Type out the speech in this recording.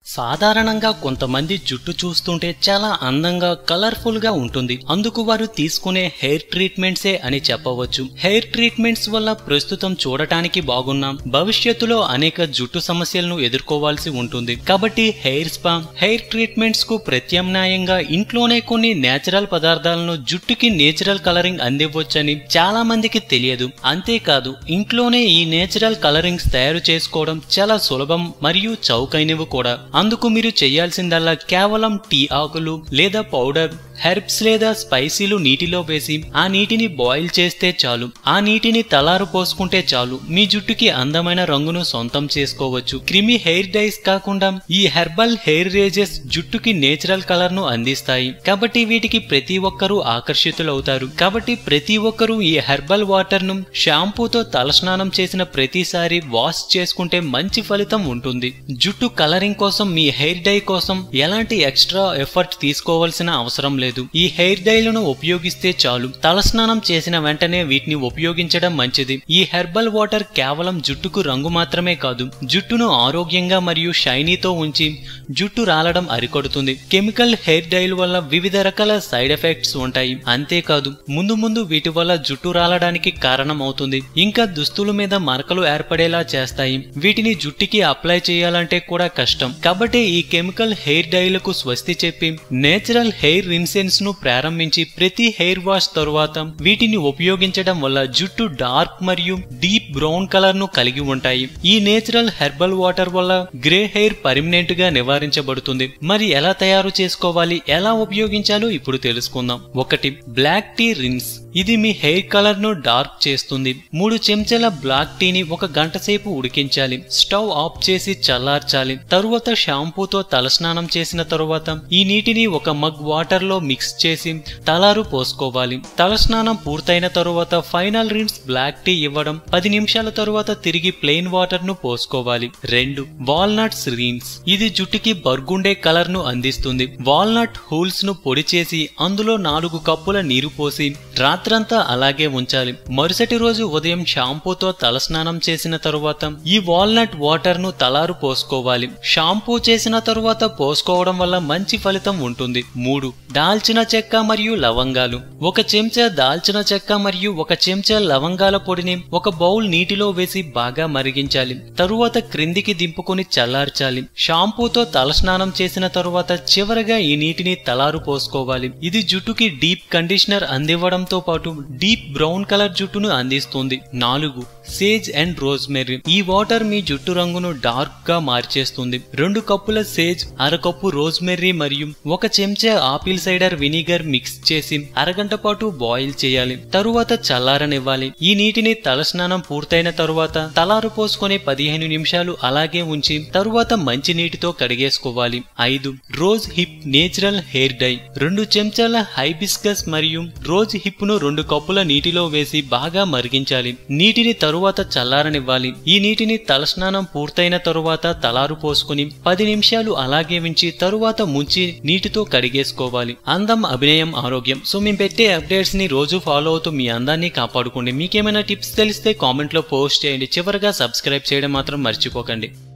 సాధారణంగా కొంతమంది జుట్టు చూస్తుంటే చాలా అందంగా కలర్ఫుల్ గా ఉంటుంది అందుకు వారు తీసుకునే హెయిర్ ట్రీట్మెంట్సే అని చెప్పవచ్చు హెయిర్ ట్రీట్మెంట్స్ వల్ల ప్రస్తుతం చూడటానికి బాగున్నాం భవిష్యత్తులో అనేక జుట్టు సమస్యలను ఎదుర్కోవాల్సి ఉంటుంది కాబట్టి హెయిర్ స్పా హెయిర్ ట్రీట్మెంట్స్ కు ప్రత్యామ్నాయంగా ఇంట్లోనే కొన్ని నేచురల్ పదార్థాలను జుట్టుకి నేచురల్ కలరింగ్ అందివ్వచ్చని చాలా మందికి తెలియదు అంతేకాదు ఇంట్లోనే ఈ నేచురల్ కలరింగ్స్ తయారు చేసుకోవడం చాలా సులభం మరియు చౌకైనవి కూడా అందుకు మీరు చేయాల్సిందల్లా కేవలం టీ ఆకులు లేదా పౌడర్ హెర్బ్స్ లేదా స్పైసీలు నీటిలో వేసి ఆ నీటిని బాయిల్ చేస్తే చాలు ఆ నీటిని తలారు పోసుకుంటే చాలు మీ జుట్టుకి అందమైన రంగును సొంతం చేసుకోవచ్చు క్రిమి హెయిర్ డైస్ కాకుండా ఈ హెర్బల్ హెయిర్ రేజెస్ జుట్టుకి నేచురల్ కలర్ ను అందిస్తాయి కాబట్టి వీటికి ప్రతి ఒక్కరూ ఆకర్షితులవుతారు కాబట్టి ప్రతి ఒక్కరూ ఈ హెర్బల్ వాటర్ ను షాంపూతో తలస్నానం చేసిన ప్రతిసారి వాష్ చేసుకుంటే మంచి ఫలితం ఉంటుంది జుట్టు కలరింగ్ కోసం మీ హెయిర్ డై కోసం ఎలాంటి ఎక్స్ట్రా ఎఫర్ట్ తీసుకోవాల్సిన అవసరం లేదు ఈ హెయిర్ డైలను ఉపయోగిస్తే చాలు తలస్నానం చేసిన వెంటనే వీటిని ఉపయోగించడం మంచిది ఈ హెర్బల్ వాటర్ కేవలం జుట్టుకు రంగు మాత్రమే కాదు జుట్టును ఆరోగ్యంగా మరియు షైనీతో ఉంచి జుట్టు రాలడం అరికొడుతుంది కెమికల్ హెయిర్ డైల్ వల్ల వివిధ రకాల సైడ్ ఎఫెక్ట్స్ ఉంటాయి అంతేకాదు ముందు ముందు వీటి వల్ల జుట్టు రాలడానికి కారణం అవుతుంది ఇంకా దుస్తుల మీద మరకలు ఏర్పడేలా చేస్తాయి వీటిని జుట్టుకి అప్లై చేయాలంటే కూడా కష్టం కాబట్టి ఈ కెమికల్ హెయిర్ డైలకు స్వస్తి చెప్పి నేచురల్ హెయిర్ ఇన్సెన్స్ ను ప్రారంభించి ప్రతి హెయిర్ వాష్ తరువాత వీటిని ఉపయోగించడం వల్ల జుట్టు డార్క్ మరియు డీప్ బ్రౌన్ కలర్ ను కలిగి ఉంటాయి ఈ నేచురల్ హెర్బల్ వాటర్ వల్ల గ్రే హెయిర్ పర్మనెంట్ గా నివారించబడుతుంది మరి ఎలా తయారు చేసుకోవాలి ఎలా ఉపయోగించాలో ఇప్పుడు తెలుసుకుందాం ఒకటి బ్లాక్ టీ రిన్స్ ఇది మీ హెయిర్ కలర్ ను డార్క్ చేస్తుంది మూడు చెంచాల బ్లాక్ టీని ఒక గంట సేపు ఉడికించాలి స్టవ్ ఆఫ్ చేసి చల్లార్చాలి తరువాత షాంపూతో తలస్నానం చేసిన తరువాత ఈ నీటిని ఒక మగ్ వాటర్ లో మిక్స్ చేసి తలారు పోసుకోవాలి తలస్నానం పూర్తయిన తరువాత ఫైనల్ రిన్స్ బ్లాక్ టీ ఇవ్వడం పది నిమిషాల తరువాత తిరిగి ప్లెయిన్ వాటర్ ను పోసుకోవాలి రెండు వాల్నట్స్ రిన్స్ ఇది జుట్టుకి బర్గుండే కలర్ ను అందిస్తుంది వాల్నట్ హూల్స్ ను పొడి చేసి అందులో నాలుగు కప్పుల నీరు పోసి రాత్రంతా అలాగే ఉంచాలి మరుసటి రోజు ఉదయం షాంపూతో తలస్నానం చేసిన తరువాత ఈ వాల్నట్ వాటర్ ను తలారు పోసుకోవాలి షాంపూ చేసిన తరువాత పోసుకోవడం వల్ల మంచి ఫలితం ఉంటుంది మూడు దాల్చిన చెక్క మరియు లవంగాలు ఒక చెంచా దాల్చిన చెక్క మరియు ఒక చెంచా లవంగాల పొడిని ఒక బౌల్ నీటిలో వేసి బాగా మరిగించాలి తరువాత క్రిందికి దింపుకొని చల్లార్చాలి షాంపూతో తలస్నానం చేసిన తరువాత చివరగా ఈ నీటిని తలారు పోసుకోవాలి ఇది జుట్టుకి డీప్ కండిషనర్ అందివ్వడంతో పాటు డీప్ బ్రౌన్ కలర్ జుట్టును అందిస్తుంది నాలుగు సేజ్ అండ్ రోజ్మెరీ ఈ వాటర్ మీ జుట్టు రంగును డార్క్ గా మార్చేస్తుంది రెండు కప్పుల సేజ్ అరకప్పు రోజ్మెర్రీ మరియు ఒక చెంచా ఆపిల్ సైడర్ వినిగర్ మిక్స్ చేసి అరగంట పాటు బాయిల్ చేయాలి తరువాత చల్లారనివ్వాలి ఈ నీటిని తలస్నానం పూర్తయిన తరువాత తలారు పోసుకొని పదిహేను నిమిషాలు అలాగే ఉంచి తరువాత మంచి నీటితో కడిగేసుకోవాలి ఐదు rose hip natural hair dye రెండు చెంచాల హైబిస్కస్ మరియు రోజ్ హిప్ ను రెండు కప్పుల నీటిలో వేసి బాగా మరిగించాలి నీటిని తరువాత చల్లారనివ్వాలి ఈ నీటిని తలస్నానం పూర్తయిన తరువాత తలారు పోసుకుని పది నిమిషాలు అలాగే ఉంచి తరువాత ముంచి నీటితో కడిగేసుకోవాలి అందం అభినయం ఆరోగ్యం సో మేము పెట్టే అప్డేట్స్ ని రోజు ఫాలో అవుతూ మీ అందాన్ని కాపాడుకోండి మీకేమైనా టిప్స్ తెలిస్తే కామెంట్ లో పోస్ట్ చేయండి చివరగా సబ్స్క్రైబ్ చేయడం మాత్రం మర్చిపోకండి